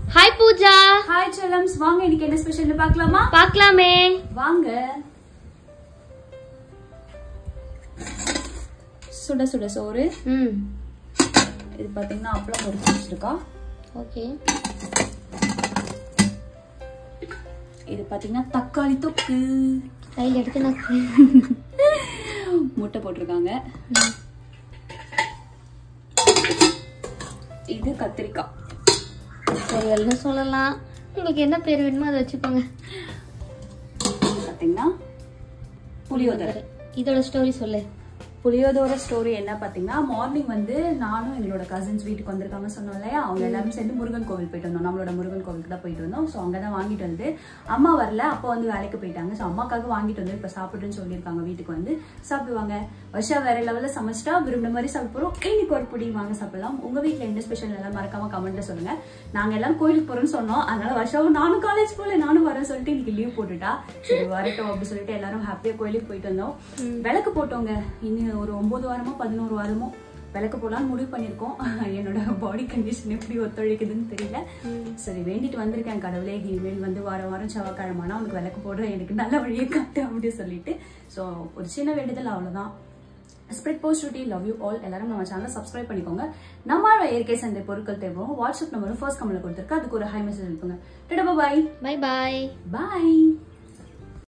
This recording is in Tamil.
ஹாய் பூஜா ஹாய் செல்லம்ஸ் வாங்க இன்னைக்கு என்ன ஸ்பெஷல்னு பார்க்கலாமா பார்க்கலாமே வாங்க சுட சுட சோறு ம் இது பாத்தீங்கன்னா அப்பளம் பொரிச்சு வச்சிருக்கா ஓகே இது பாத்தீங்கன்னா தக்காளி தொக்கு கையில் எடுத்து நான் முட்டை போட்டிருக்காங்க இது கத்திரிக்காய் சரி எல்லாம் சொல்லலாம் உங்களுக்கு என்ன பேர் வேணுமோ அதை வச்சுக்கோங்க பாத்தீங்கன்னா புளியோதரை இதோட ஸ்டோரி சொல்லு புளியோதோர ஸ்டோரி என்ன பாத்தீங்கன்னா மார்னிங் வந்து நானும் எங்களோட கசின்ஸ் வீட்டுக்கு வந்திருக்காங்க சொன்னோம் இல்லையா அவங்க எல்லாரும் சேர்ந்து முருகன் கோவில் போயிட்டு வந்தோம் நம்மளோட முருகன் கோவிலுக்கு தான் போயிட்டு வந்தோம் ஸோ அங்கே தான் வாங்கிட்டு வந்து அம்மா வரல அப்போ வந்து வேலைக்கு போயிட்டாங்க ஸோ அம்மாக்காக வாங்கிட்டு வந்து இப்போ சாப்பிட்டுன்னு சொல்லியிருக்காங்க வீட்டுக்கு வந்து சாப்பிடுவாங்க வருஷா வேற லெவலில் சமைச்சிட்டா விரும்பின மாதிரி சாப்பிட போகிறோம் இன்னைக்கு ஒரு புடி வாங்க சாப்பிடலாம் உங்க வீட்டில் என்ன ஸ்பெஷல் எல்லாம் மறக்காம கமெண்ட்ல சொல்லுங்க நாங்க எல்லாம் கோயிலுக்கு போறோம்னு சொன்னோம் அதனால வருஷாவும் நானும் காலேஜ் போல நானும் வரேன் சொல்லிட்டு இன்னைக்கு லீவ் போட்டுட்டா சரி வரட்டும் அப்படி சொல்லிட்டு எல்லாரும் ஹாப்பியா கோயிலுக்கு போயிட்டு வந்தோம் விளக்கு போட்டோங்க இன்னும் ஒரு ஒன்பது வாரமோ பதினோரு வாரமோ விளக்கு போலான்னு முடிவு பண்ணியிருக்கோம் என்னோட பாடி கண்டிஷன் எப்படி ஒத்துழைக்குதுன்னு தெரியல சரி வேண்டிட்டு வந்திருக்கேன் கடவுளே இனிமேல் வந்து வாரம் வாரம் செவ்வாய்க்கிழமைனா உனக்கு விளக்கு போடுற எனக்கு நல்ல வழியை காட்டு அப்படின்னு சொல்லிட்டு ஸோ ஒரு சின்ன வேண்டுதல் அவ்வளவுதான் spread post love you all எல்லாரும் நம்ம சேனலை சப்ஸ்கிரைப் பண்ணிக்கோங்க நம்மளோட இயற்கை சந்தை பொருட்கள் தேவைப்படும் வாட்ஸ்அப் நம்பரும் ஃபர்ஸ்ட் கமெண்ட்ல கொடுத்துருக்கு அதுக்கு ஒரு ஹை மெசேஜ் அனுப்புங்க டடா பாய் பை பாய் பாய்